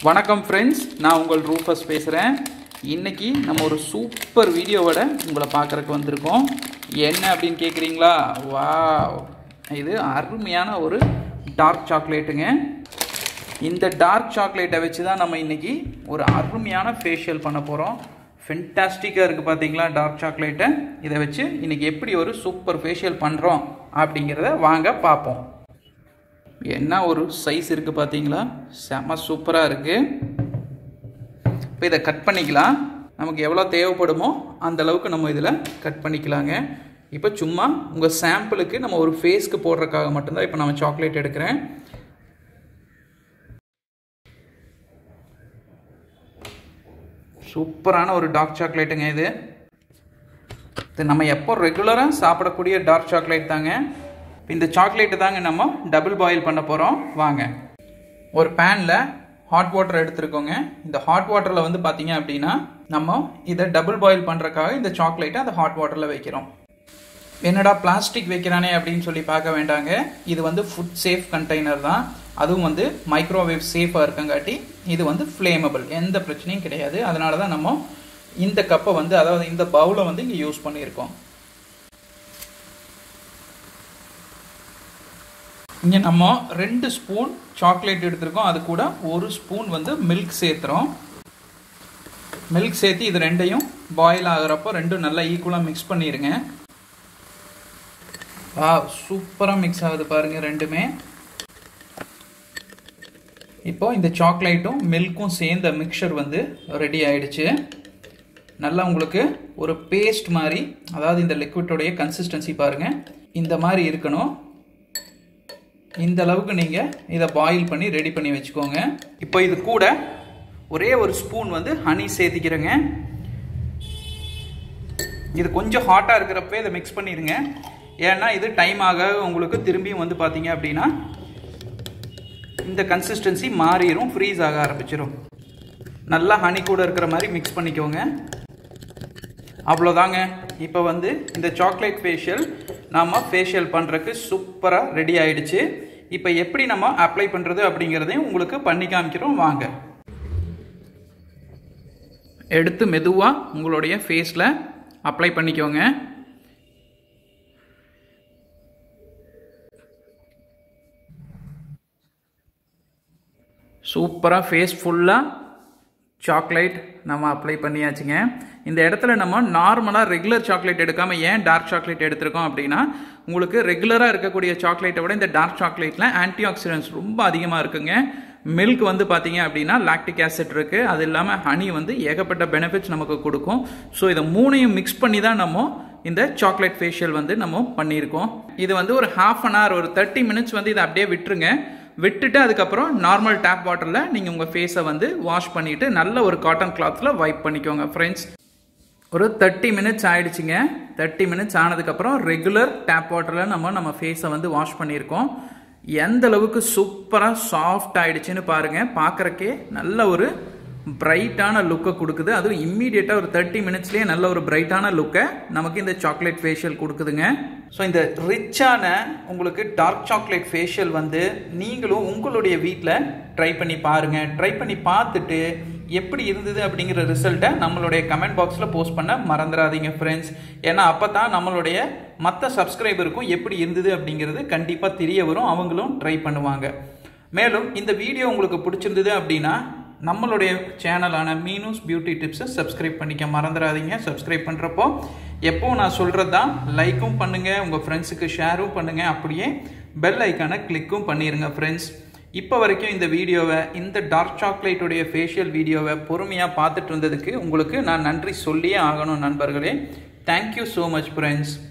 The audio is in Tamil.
வணக்கம் ஃப்ரெண்ட்ஸ் நான் உங்கள் ரூஃபஸ் பேசுகிறேன் இன்னைக்கு நம்ம ஒரு சூப்பர் வீடியோவோட உங்களை பார்க்குறக்கு வந்திருக்கோம் என்ன அப்படின்னு கேட்குறீங்களா வா இது அருமையான ஒரு டார்க் சாக்லேட்டுங்க இந்த டார்க் சாக்லேட்டை வச்சு தான் நம்ம இன்னைக்கு ஒரு அருமையான ஃபேஷியல் பண்ண போகிறோம் ஃபென்டாஸ்டிக்காக இருக்குது பார்த்தீங்களா டார்க் சாக்லேட்டை இதை வச்சு இன்னைக்கு எப்படி ஒரு சூப்பர் ஃபேஷியல் பண்ணுறோம் அப்படிங்கிறத வாங்க பார்ப்போம் என்ன ஒரு சைஸ் இருக்குது பார்த்தீங்களா செம சூப்பராக இருக்குது இப்போ இதை கட் பண்ணிக்கலாம் நமக்கு எவ்வளோ தேவைப்படுமோ அந்த அளவுக்கு நம்ம இதில் கட் பண்ணிக்கலாங்க இப்போ சும்மா உங்கள் சாம்பிளுக்கு நம்ம ஒரு ஃபேஸ்க்கு போடுறதுக்காக மட்டும்தான் இப்போ நம்ம சாக்லேட் எடுக்கிறேன் சூப்பரான ஒரு டார்க் சாக்லேட்டுங்க இது இது நம்ம எப்போ ரெகுலராக சாப்பிடக்கூடிய டார்க் சாக்லேட் தாங்க இந்த சாக்லேட்டு தாங்க நம்ம டபுள் பாயில் பண்ண போகிறோம் வாங்க ஒரு பேனில் ஹாட் வாட்டர் எடுத்துருக்கோங்க இந்த ஹாட் வாட்டரில் வந்து பார்த்தீங்க அப்படின்னா நம்ம இதை டபுள் பாயில் பண்ணுறக்காக இந்த சாக்லேட்டை அந்த ஹாட் வாட்டரில் வைக்கிறோம் என்னடா பிளாஸ்டிக் வைக்கிறானே அப்படின்னு சொல்லி பார்க்க வேண்டாங்க இது வந்து ஃபுட் சேஃப் கண்டெய்னர் தான் அதுவும் வந்து மைக்ரோவேவ் சேஃபாக இருக்கங்காட்டி இது வந்து ஃப்ளேமபிள் எந்த பிரச்சனையும் கிடையாது அதனால தான் நம்ம இந்த கப்பை வந்து அதாவது இந்த பவுலை வந்து இங்கே யூஸ் பண்ணியிருக்கோம் இங்கே நம்ம ரெண்டு ஸ்பூன் சாக்லேட் எடுத்திருக்கோம் அது கூட ஒரு ஸ்பூன் வந்து மில்க் சேர்த்துறோம் மில்க் சேர்த்து இது ரெண்டையும் பாயில் ஆகிறப்போ ரெண்டும் நல்லா ஈக்குவலாக மிக்ஸ் பண்ணிடுங்க வா சூப்பராக மிக்ஸ் ஆகுது பாருங்கள் ரெண்டுமே இப்போ இந்த சாக்லேட்டும் மில்க்கும் சேர்ந்த மிக்சர் வந்து ரெடி ஆயிடுச்சு நல்லா உங்களுக்கு ஒரு பேஸ்ட் மாதிரி அதாவது இந்த லிக்விட்டோடைய கன்சிஸ்டன்சி பாருங்கள் இந்த மாதிரி இருக்கணும் இந்த அளவுக்கு நீங்கள் இதை பாயில் பண்ணி ரெடி பண்ணி வச்சுக்கோங்க இப்போ இது கூட ஒரே ஒரு ஸ்பூன் வந்து ஹனி சேர்த்திக்கிறேங்க இது கொஞ்சம் ஹாட்டாக இருக்கிறப்ப இதை மிக்ஸ் பண்ணிடுங்க ஏன்னா இது டைம் ஆக உங்களுக்கு திரும்பியும் வந்து பார்த்தீங்க அப்படின்னா இந்த கன்சிஸ்டன்சி மாறிடும் ஃப்ரீஸ் ஆக ஆரம்பிச்சிடும் நல்லா ஹனி கூட இருக்கிற மாதிரி மிக்ஸ் பண்ணிக்கோங்க அவ்வளோதாங்க இப்போ வந்து இந்த சாக்லேட் ஃபேஷியல் நாம் ஃபேஷியல் பண்ணுறதுக்கு சூப்பராக ரெடி ஆயிடுச்சு இப்போ எப்படி நம்ம அப்ளை பண்ணுறது அப்படிங்கிறதையும் உங்களுக்கு பண்ணி காமிக்கிறோம் வாங்க எடுத்து மெதுவாக உங்களுடைய ஃபேஸில் அப்ளை பண்ணிக்கோங்க சூப்பராக ஃபேஸ் ஃபுல்லாக சாக்லேட் நம்ம அப்ளை பண்ணியாச்சுங்க இந்த இடத்துல நம்ம நார்மலாக ரெகுலர் சாக்லேட் எடுக்காமல் ஏன் டார்க் சாக்லேட் எடுத்திருக்கோம் அப்படின்னா உங்களுக்கு ரெகுலராக இருக்கக்கூடிய சாக்லேட்டை விட இந்த டார்க் சாக்லேட்டில் ஆன்டி ஆக்சிடென்ட்ஸ் ரொம்ப அதிகமாக இருக்குங்க மில்க் வந்து பார்த்தீங்க அப்படின்னா லாக்டிக் ஆசிட் இருக்குது அது இல்லாமல் ஹனி வந்து ஏகப்பட்ட பெனிஃபிட்ஸ் நமக்கு கொடுக்கும் ஸோ இதை மூணையும் மிக்ஸ் பண்ணி தான் நம்ம இந்த சாக்லேட் ஃபேஷியல் வந்து நம்ம பண்ணியிருக்கோம் இது வந்து ஒரு ஹாஃப் அன் ஹவர் ஒரு தேர்ட்டி மினிட்ஸ் வந்து இதை அப்படியே விட்டுருங்க விட்டுட்டு அதுக்கப்புறம் நார்மல் டேப் வாட்டரில் நீங்கள் உங்கள் ஃபேஸை வந்து வாஷ் பண்ணிவிட்டு நல்ல ஒரு காட்டன் கிளாத்தில் வைப் பண்ணிக்கோங்க ஃப்ரெண்ட்ஸ் ஒரு தேர்ட்டி மினிட்ஸ் ஆயிடுச்சுங்க தேர்ட்டி மினிட்ஸ் ஆனதுக்கப்புறம் ரெகுலர் டேப் வாட்டரில் நம்ம நம்ம ஃபேஸை வந்து வாஷ் பண்ணியிருக்கோம் எந்த அளவுக்கு சூப்பராக சாஃப்ட் ஆயிடுச்சுன்னு பாருங்கள் பார்க்குறக்கே நல்ல ஒரு பிரைட்டான லுக்கை கொடுக்குது அதுவும் இம்மீடியட்டாக ஒரு தேர்ட்டி மினிட்ஸ்லேயே நல்ல ஒரு பிரைட்டான லுக்கை நமக்கு இந்த சாக்லேட் ஃபேஷியல் கொடுக்குதுங்க ஸோ இந்த ரிச்சான உங்களுக்கு டார்க் சாக்லேட் ஃபேஷியல் வந்து நீங்களும் உங்களுடைய வீட்டில் ட்ரை பண்ணி பாருங்கள் ட்ரை பண்ணி பார்த்துட்டு எப்படி இருந்தது அப்படிங்கிற ரிசல்ட்டை நம்மளுடைய கமெண்ட் பாக்ஸில் போஸ்ட் பண்ண மறந்துடாதீங்க ஃப்ரெண்ட்ஸ் ஏன்னா அப்போ தான் நம்மளுடைய மற்ற சப்ஸ்கிரைபருக்கும் எப்படி இருந்தது அப்படிங்கிறது கண்டிப்பாக தெரிய வரும் அவங்களும் ட்ரை பண்ணுவாங்க மேலும் இந்த வீடியோ உங்களுக்கு பிடிச்சிருந்தது அப்படின்னா நம்மளுடைய சேனலான மீனூஸ் பியூட்டி டிப்ஸை சப்ஸ்கிரைப் பண்ணிக்க மறந்துடாதீங்க சப்ஸ்கிரைப் பண்ணுறப்போ எப்போ நான் சொல்கிறது தான் லைக்கும் பண்ணுங்கள் உங்கள் ஃப்ரெண்ட்ஸுக்கு ஷேரும் பண்ணுங்கள் அப்படியே பெல் ஐக்கானை கிளிக்கும் பண்ணிடுங்க ஃப்ரெண்ட்ஸ் இப்போ வரைக்கும் இந்த வீடியோவை இந்த டார்க் சாக்லேட்டுடைய ஃபேஷியல் வீடியோவை பொறுமையாக பார்த்துட்டு இருந்ததுக்கு உங்களுக்கு நான் நன்றி சொல்லியே ஆகணும் நண்பர்களே தேங்க்யூ ஸோ மச் ஃப்ரெண்ட்ஸ்